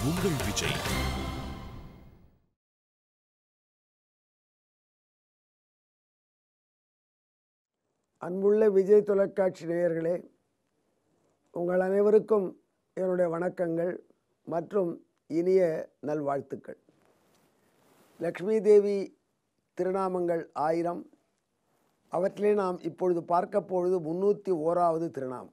உங்கள் விஜய் அன்புள்ள விஜய் தொலைக்காட்சி நேயர்களே உங்கள் அனைவருக்கும் என்னுடைய வணக்கங்கள் மற்றும் இனிய நல்வாழ்த்துக்கள் லக்ஷ்மி தேவி திருநாமங்கள் ஆயிரம் அவற்றிலே நாம் இப்பொழுது பார்க்க பொழுது முன்னூற்றி ஓராவது திருநாமம்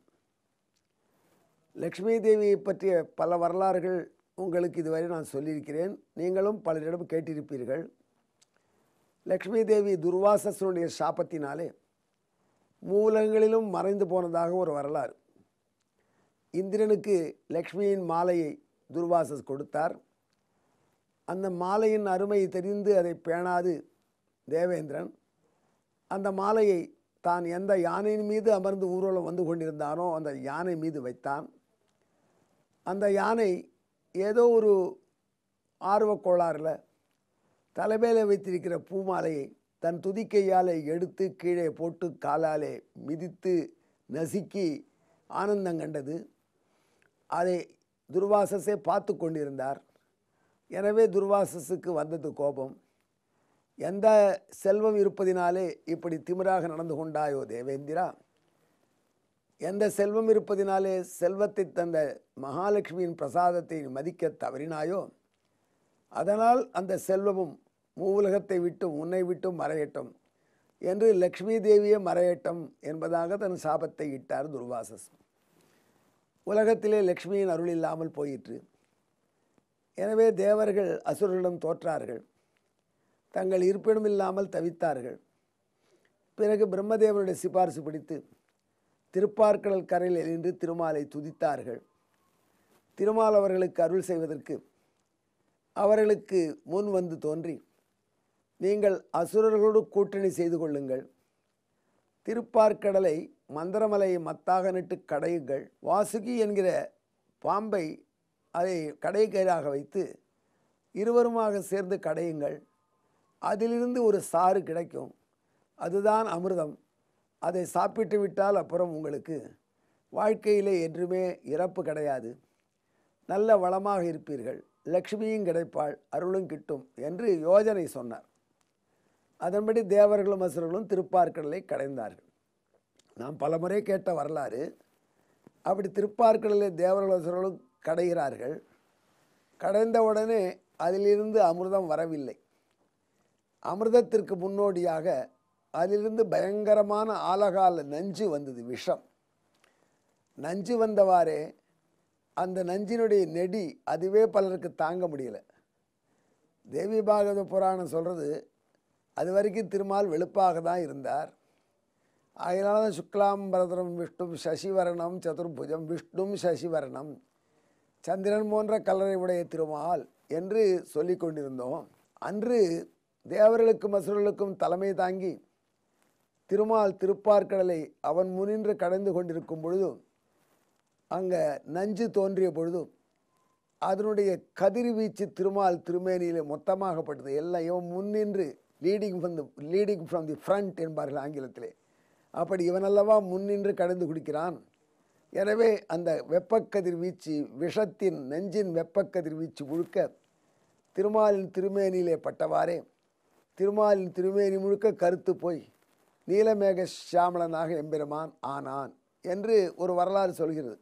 லக்ஷ்மி தேவியை பற்றிய பல வரலாறுகள் உங்களுக்கு இதுவரை நான் சொல்லியிருக்கிறேன் நீங்களும் பலரிடம் கேட்டிருப்பீர்கள் லக்ஷ்மி தேவி துர்வாசசனுடைய சாபத்தினாலே மூலங்களிலும் மறைந்து போனதாக ஒரு வரலாறு இந்திரனுக்கு லக்ஷ்மியின் மாலையை துர்வாசஸ் கொடுத்தார் அந்த மாலையின் அருமை தெரிந்து அதை பேணாது தேவேந்திரன் அந்த மாலையை தான் எந்த யானையின் மீது அமர்ந்து ஊர்வலம் வந்து கொண்டிருந்தானோ அந்த யானை மீது வைத்தான் அந்த யானை ஏதோ ஒரு ஆர்வக் கோளாறில் தலைமையில் வைத்திருக்கிற பூமாலையை தன் துதிக்கையாலே எடுத்து கீழே போட்டு காலாலே மிதித்து நசுக்கி ஆனந்தம் கண்டது அதை துர்வாசஸே பார்த்து கொண்டிருந்தார் எனவே துர்வாசஸுக்கு வந்தது கோபம் எந்த செல்வம் இருப்பதினாலே இப்படி திமிராக நடந்து கொண்டாயோ தேவேந்திரா எந்த செல்வம் இருப்பதினாலே செல்வத்தை தந்த மகாலட்சுமியின் பிரசாதத்தை மதிக்க தவறினாயோ அதனால் அந்த செல்வமும் மூவுலகத்தை விட்டும் உன்னை விட்டும் மறையட்டும் என்று லக்ஷ்மி தேவியே மறையட்டும் என்பதாக தன் சாபத்தை இட்டார் துர்வாசஸ் உலகத்திலே லக்ஷ்மியின் அருள் இல்லாமல் போயிற்று எனவே தேவர்கள் அசுரர்களிடம் தோற்றார்கள் தங்கள் இருப்பிடம் இல்லாமல் தவித்தார்கள் பிறகு பிரம்மதேவனுடைய சிபாரிசு பிடித்து திருப்பார்கடல் கரையில் நின்று திருமாலை துதித்தார்கள் திருமால் அவர்களுக்கு அருள் செய்வதற்கு அவர்களுக்கு முன் வந்து தோன்றி நீங்கள் அசுரர்களோடு கூட்டணி செய்து கொள்ளுங்கள் திருப்பார்க்கடலை மந்திரமலையை மத்தாக நட்டு கடையுங்கள் வாசுகி என்கிற பாம்பை அதை கடைக்கயிறாக வைத்து இருவருமாக சேர்ந்து கடையுங்கள் அதிலிருந்து ஒரு சாறு கிடைக்கும் அதுதான் அமிர்தம் அதை சாப்பிட்டு விட்டால் அப்புறம் உங்களுக்கு வாழ்க்கையிலே என்றுமே இறப்பு கிடையாது நல்ல வளமாக இருப்பீர்கள் லக்ஷ்மியும் கிடைப்பாள் அருளும் கிட்டும் என்று யோஜனை சொன்னார் அதன்படி தேவர்களும் அசுரர்களும் திருப்பார்க்கடலை கடைந்தார்கள் நாம் பலமுறை கேட்ட வரலாறு அப்படி திருப்பார்க்கடலில் தேவர்கள் அசுரர்களும் கடைகிறார்கள் கடைந்த உடனே அதிலிருந்து அமிர்தம் வரவில்லை அமிர்தத்திற்கு முன்னோடியாக அதிலிருந்து பயங்கரமான ஆலகால நஞ்சு வந்தது விஷம் நஞ்சு வந்தவாறே அந்த நஞ்சினுடைய நெடி அதுவே பலருக்கு தாங்க முடியல தேவி பாகவத புராணம் சொல்கிறது அது வரைக்கும் திருமால் வெளுப்பாக தான் இருந்தார் அதனால தான் சுக்லாம்பரதரம் விஷ்ணும் சசிவரணம் சதுர்புஜம் விஷ்ணும் சசிவரணம் சந்திரன் போன்ற கல்லறை உடைய திருமால் என்று சொல்லி கொண்டிருந்தோம் அன்று தேவர்களுக்கும் அசுரர்களுக்கும் தலைமை தாங்கி திருமால் திருப்பார்க்கடலை அவன் முனின்று கடந்து கொண்டிருக்கும் பொழுதும் அங்கே நஞ்சு தோன்றிய பொழுதும் அதனுடைய கதிர்வீச்சு திருமால் திருமேனியில் மொத்தமாகப்பட்டது எல்லாம் இவன் முன்னின்று leading from the leading from the front என்பார்கள் ஆங்கிலத்திலே அப்படி இவனல்லவா முன்னின்று கடந்து குடிக்கிறான் எனவே அந்த வெப்பக்கதிர் வீச்சு விஷத்தின் நெஞ்சின் வெப்பக்கதிர் வீச்சு முழுக்க திருமாலின் திருமேனியிலே பட்டவாறே திருமாலின் திருமேனி முழுக்க கருத்து போய் நீலமேக சியாமலனாக எம்பெருமான் ஆனான் என்று ஒரு வரலாறு சொல்கிறது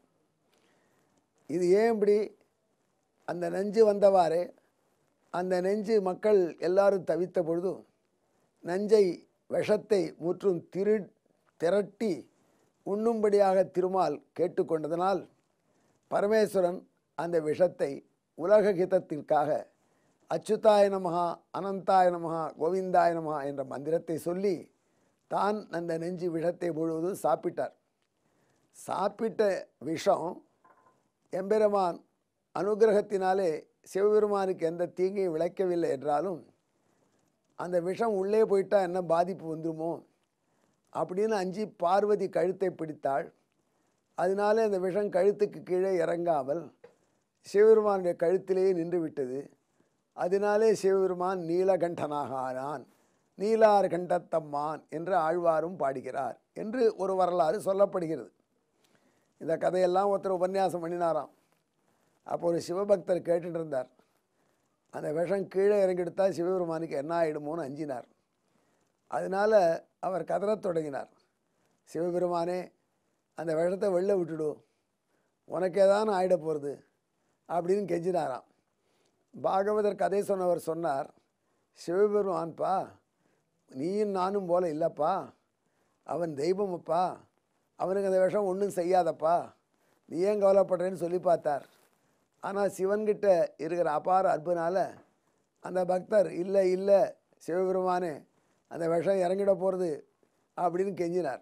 இது ஏன் இப்படி அந்த நெஞ்சு வந்தவாறே அந்த நெஞ்சு மக்கள் எல்லாரும் தவித்த பொழுதும் நஞ்சை விஷத்தை முற்றும் திரு திரட்டி உண்ணும்படியாக திருமால் கேட்டுக்கொண்டதனால் பரமேஸ்வரன் அந்த விஷத்தை உலக ஹிதத்திற்காக அச்சுதாய நமகா அனந்தாய நமகா கோவிந்தாய நமகா என்ற மந்திரத்தை சொல்லி தான் அந்த நெஞ்சு விஷத்தை முழுவதும் சாப்பிட்டார் சாப்பிட்ட விஷம் எம்பெருமான் அனுகிரகத்தினாலே சிவபெருமானுக்கு எந்த தீங்கையும் விளைக்கவில்லை என்றாலும் அந்த விஷம் உள்ளே போயிட்டா என்ன பாதிப்பு வந்துருமோ அப்படின்னு அஞ்சி பார்வதி கழுத்தை பிடித்தாள் அதனாலே அந்த விஷம் கழுத்துக்கு கீழே இறங்காமல் சிவபெருமானுடைய கழுத்திலேயே நின்று விட்டது அதனாலே சிவபெருமான் நீலகண்டனாக ஆனான் நீலார் கண்டத்தம்மான் என்று ஆழ்வாரும் பாடுகிறார் என்று ஒரு வரலாறு சொல்லப்படுகிறது இந்த கதையெல்லாம் ஒருத்தர் உபன்யாசம் பண்ணினாராம் அப்போ ஒரு சிவபக்தர் கேட்டுட்டு இருந்தார் அந்த விஷம் கீழே இறங்கிடுத்தா சிவபெருமானுக்கு என்ன ஆகிடுமோன்னு அஞ்சினார் அதனால் அவர் கதறத் தொடங்கினார் சிவபெருமானே அந்த விஷத்தை வெளில விட்டுடு உனக்கு ஏதானு ஆகிட போகிறது அப்படின்னு கெஞ்சினாராம் பாகவதர் கதை சொன்னவர் சொன்னார் சிவபெருமான்ப்பா நீயும் நானும் போல இல்லைப்பா அவன் தெய்வமப்பா அவனுக்கு அந்த விஷம் ஒன்றும் செய்யாதப்பா நீ ஏன் கவலைப்படுறேன்னு சொல்லி பார்த்தார் ஆனால் சிவன்கிட்ட இருக்கிற அபார அற்புனால அந்த பக்தர் இல்லை இல்லை சிவபெருமானே அந்த விஷம் இறங்கிட போகிறது அப்படின்னு கெஞ்சினார்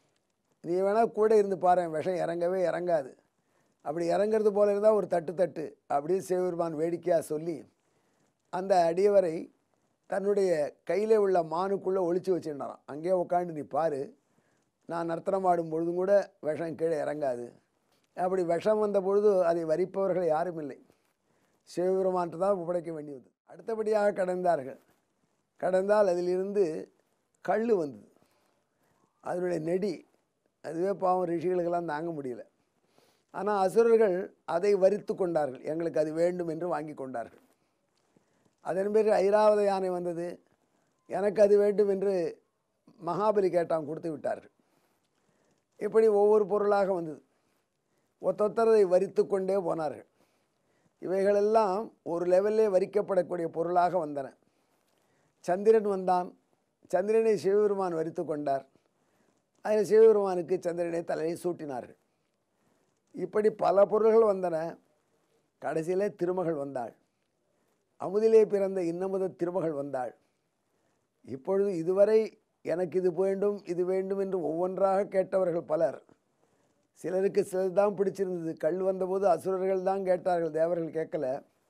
நீ வேணால் கூட இருந்து பாரு விஷம் இறங்கவே இறங்காது அப்படி இறங்குறது போல இருந்தால் ஒரு தட்டு தட்டு அப்படின்னு சிவபெருமான் வேடிக்கையாக சொல்லி அந்த அடியவரை தன்னுடைய கையில் உள்ள மானுக்குள்ளே ஒளிச்சு வச்சுருந்தாராம் அங்கேயே உட்காந்து நீ பாரு நான் நர்த்தனம் ஆடும் பொழுதும் கூட விஷம் கீழே இறங்காது அப்படி விஷம் வந்த பொழுது அதை வரிப்பவர்கள் யாரும் இல்லை சிவபெருமான்ட்டு தான் ஒப்படைக்க வேண்டியது அடுத்தபடியாக கடந்தார்கள் கடந்தால் அதிலிருந்து கல் வந்தது அதனுடைய நெடி அதுவே பாவம் ரிஷிகளுக்கெல்லாம் தாங்க முடியல ஆனால் அசுரர்கள் அதை வரித்து கொண்டார்கள் எங்களுக்கு அது வேண்டும் என்று வாங்கி கொண்டார்கள் அதன் பேர் ஐராவத யானை வந்தது எனக்கு அது வேண்டும் என்று மகாபலி கேட்டான் கொடுத்து விட்டார்கள் இப்படி ஒவ்வொரு பொருளாக வந்தது ஒத்தொத்தரதை வரித்து கொண்டே போனார்கள் இவைகளெல்லாம் ஒரு லெவல்லே வரிக்கப்படக்கூடிய பொருளாக வந்தன சந்திரன் வந்தான் சந்திரனை சிவபெருமான் வரித்து கொண்டார் அதில் சிவபெருமானுக்கு சந்திரனை தலையை சூட்டினார்கள் இப்படி பல பொருள்கள் வந்தன கடைசியிலே திருமகள் வந்தாள் அமுதிலே பிறந்த இன்னமுத திருமகள் வந்தாள் இப்பொழுது இதுவரை எனக்கு இது வேண்டும் இது வேண்டும் என்று ஒவ்வொன்றாக கேட்டவர்கள் பலர் சிலருக்கு சிலது தான் பிடிச்சிருந்தது கல் வந்தபோது அசுரர்கள் தான் கேட்டார்கள் தேவர்கள் கேட்கல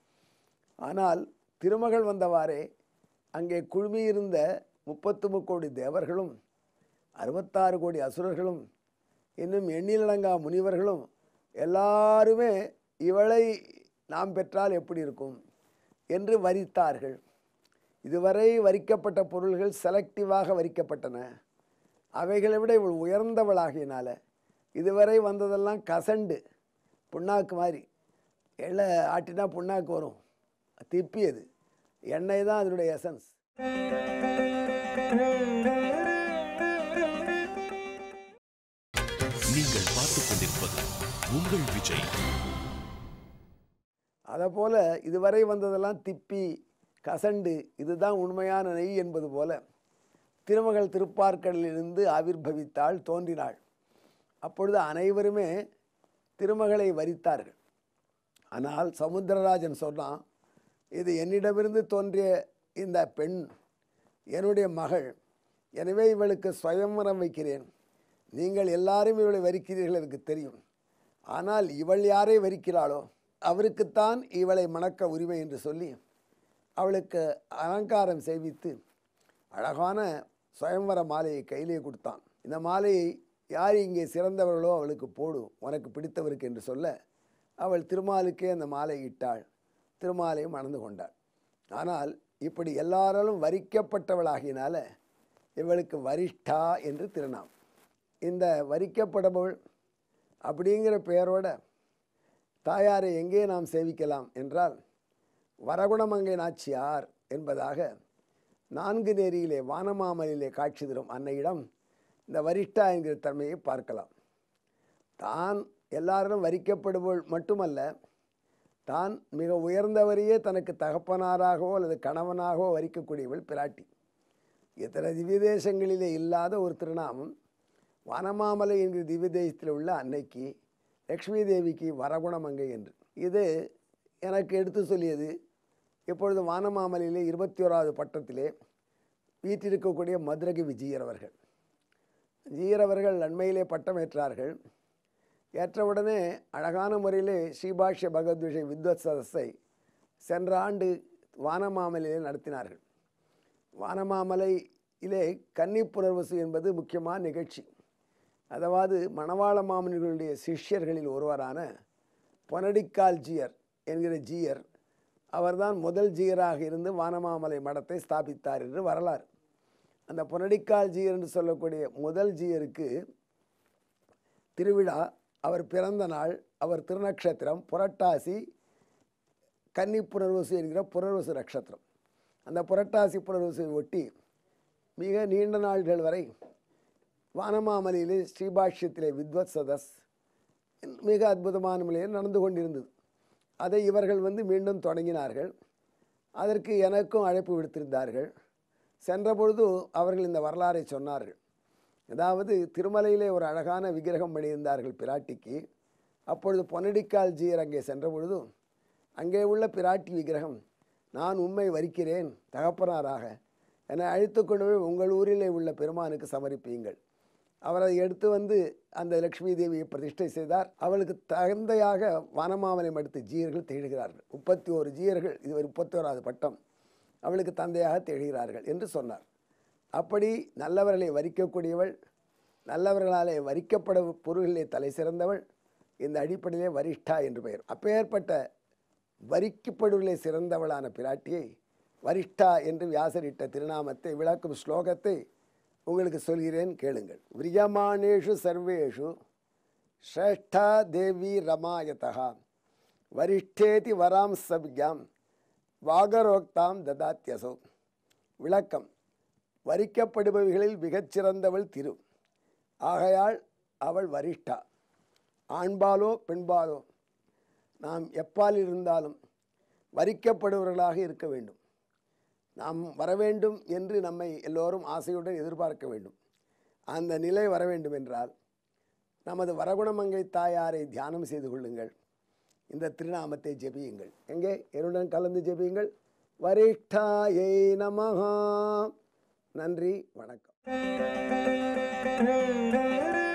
ஆனால் திருமகள் வந்தவாறே அங்கே குழுமியிருந்த முப்பத்து முக்கோடி தேவர்களும் அறுபத்தாறு கோடி அசுரர்களும் இன்னும் எண்ணிலடங்கா முனிவர்களும் எல்லாருமே இவளை நாம் பெற்றால் எப்படி இருக்கும் என்று வரித்தார்கள் இதுவரை வரிக்கப்பட்ட பொருள்கள் செலக்டிவாக வரிக்கப்பட்டன அவைகளை விட இவள் உயர்ந்தவளாகினால இதுவரை வந்ததெல்லாம் கசண்டு புண்ணாக்கு மாதிரி எள்ளை ஆட்டினா புண்ணாக்கு வரும் திப்பியது எண்ணெய் தான் அதனுடைய எசன்ஸ் நீங்கள் பார்த்துக் கொண்டிருப்பது உங்கள் விஜய் அதை போல் இதுவரை வந்ததெல்லாம் திப்பி கசண்டு இதுதான் உண்மையான நெய் என்பது போல திருமகள் திருப்பார்க்கடலிலிருந்து ஆவிர்பவித்தாள் தோன்றினாள் அப்பொழுது அனைவருமே திருமகளை வரித்தார்கள் ஆனால் சமுத்திரராஜன் சொன்னான் இது என்னிடமிருந்து தோன்றிய இந்த பெண் என்னுடைய மகள் எனவே இவளுக்கு சுயம்வரம் வைக்கிறேன் நீங்கள் எல்லாரும் இவளை வரிக்கிறீர்கள் எனக்கு தெரியும் ஆனால் இவள் யாரை வரிக்கிறாளோ அவருக்குத்தான் இவளை மணக்க உரிமை என்று சொல்லி அவளுக்கு அலங்காரம் செய்வித்து அழகான சுயம்வர மாலையை கையிலே கொடுத்தான் இந்த மாலையை யார் இங்கே சிறந்தவர்களோ அவளுக்கு போடு உனக்கு பிடித்தவருக்கு என்று சொல்ல அவள் திருமாலுக்கே அந்த மாலை இட்டாள் திருமாலையும் மணந்து கொண்டாள் ஆனால் இப்படி எல்லாராலும் வரிக்கப்பட்டவளாகினால இவளுக்கு வரிஷ்டா என்று திருநாம் இந்த வரிக்கப்படவள் அப்படிங்கிற பெயரோட தாயாரை எங்கே நாம் சேவிக்கலாம் என்றால் வரகுணமங்கை நாச்சியார் என்பதாக நான்கு நேரியிலே வானமாமலிலே காட்சி தரும் அன்னையிடம் இந்த வரிஷ்டா என்கிற தன்மையை பார்க்கலாம் தான் எல்லாரும் வரிக்கப்படுபவள் மட்டுமல்ல தான் மிக உயர்ந்தவரையே தனக்கு தகப்பனாராகவோ அல்லது கணவனாகவோ வரிக்கக்கூடியவள் பிராட்டி இத்தனை திவ்ய தேசங்களிலே இல்லாத ஒரு திருநாமம் வனமாமலை என்கிற திவ்ய தேசத்தில் உள்ள அன்னைக்கு லக்ஷ்மி தேவிக்கு வரகுணமங்கை என்று இது எனக்கு எடுத்து சொல்லியது இப்பொழுது வானமாமலையிலே இருபத்தி ஓராவது பட்டத்திலே வீற்றிருக்கக்கூடிய மதுரகி விஜயர் அவர்கள் ஜீயர் அவர்கள் அண்மையிலே பட்டம் ஏற்றார்கள் ஏற்றவுடனே அழகான முறையிலே ஸ்ரீபாஷ்ய பகவத்விஷை வித்வத் சதஸை சென்ற ஆண்டு வானமாமலையிலே நடத்தினார்கள் வானமாமலையிலே கன்னி புனர்வசு என்பது முக்கியமான நிகழ்ச்சி அதாவது மணவாள மாமனிகளுடைய சிஷ்யர்களில் ஒருவரான பொனடிக்கால் ஜீயர் என்கிற ஜீயர் அவர்தான் முதல் ஜீயராக இருந்து வானமாமலை மடத்தை ஸ்தாபித்தார் என்று வரலாறு அந்த பொனடிக்கால் ஜீயர் என்று சொல்லக்கூடிய முதல் ஜீயருக்கு திருவிழா அவர் பிறந்த நாள் அவர் திருநக்ஷத்திரம் புரட்டாசி கன்னி புனர்வசு என்கிற புனர்வசு நட்சத்திரம் அந்த புரட்டாசி புனர்வசுவை ஒட்டி மிக நீண்ட நாள்கள் வரை வானமாமலையிலே ஸ்ரீபாஷ்யத்திலே வித்வத் சதஸ் மிக அற்புதமான முறையில் நடந்து கொண்டிருந்தது அதை இவர்கள் வந்து மீண்டும் தொடங்கினார்கள் அதற்கு எனக்கும் அழைப்பு விடுத்திருந்தார்கள் சென்ற பொழுது அவர்கள் இந்த வரலாறை சொன்னார்கள் அதாவது திருமலையிலே ஒரு அழகான விக்கிரகம் பண்ணியிருந்தார்கள் பிராட்டிக்கு அப்பொழுது பொன்னடிக்கால் ஜீயர் அங்கே சென்ற பொழுது அங்கே உள்ள பிராட்டி விக்கிரகம் நான் உண்மை வரிக்கிறேன் தகப்பனாராக என்னை அழைத்து கொண்டு போய் உங்கள் ஊரிலே உள்ள பெருமானுக்கு சமர்ப்பியுங்கள் அவர் அதை எடுத்து வந்து அந்த லக்ஷ்மி தேவியை பிரதிஷ்டை செய்தார் அவளுக்கு தகுந்தையாக வனமாமலை மடுத்து ஜீயர்கள் திகழ்கிறார்கள் முப்பத்தி ஓரு ஜீயர்கள் இது ஒரு முப்பத்தி ஓராவது பட்டம் அவளுக்கு தந்தையாக திகழ்கிறார்கள் என்று சொன்னார் அப்படி நல்லவர்களை வரிக்கக்கூடியவள் நல்லவர்களாலே வரிக்கப்பட பொருளிலே தலை சிறந்தவள் இந்த அடிப்படையிலே வரிஷ்டா என்று பெயர் அப்பேற்பட்ட வரிக்கப்படுவதிலே சிறந்தவளான பிராட்டியை வரிஷ்டா என்று வியாசரிட்ட திருநாமத்தை விளக்கும் ஸ்லோகத்தை உங்களுக்கு சொல்கிறேன் கேளுங்கள் விரியமானேஷு சர்வேஷு ஸ்ரேஷ்டா தேவி ரமாயதா வரிஷ்டேதி வராம் சபியாம் வாகரோக்தாம் ததாத்யசோ விளக்கம் வரிக்கப்படுபவைகளில் மிகச்சிறந்தவள் திரு ஆகையால் அவள் வரிஷ்டா ஆண்பாலோ பெண்பாலோ நாம் எப்பால் இருந்தாலும் வரிக்கப்படுபவர்களாக இருக்க வேண்டும் நாம் வர வேண்டும் என்று நம்மை எல்லோரும் ஆசையுடன் எதிர்பார்க்க வேண்டும் அந்த நிலை வர வேண்டும் என்றால் நமது வரகுணமங்கை தாயாரை தியானம் செய்து கொள்ளுங்கள் இந்த திருநாமத்தை ஜெபியுங்கள் எங்கே என்னுடன் கலந்து ஜெபியுங்கள் வரிஷ்டாயை நமஹா நன்றி வணக்கம்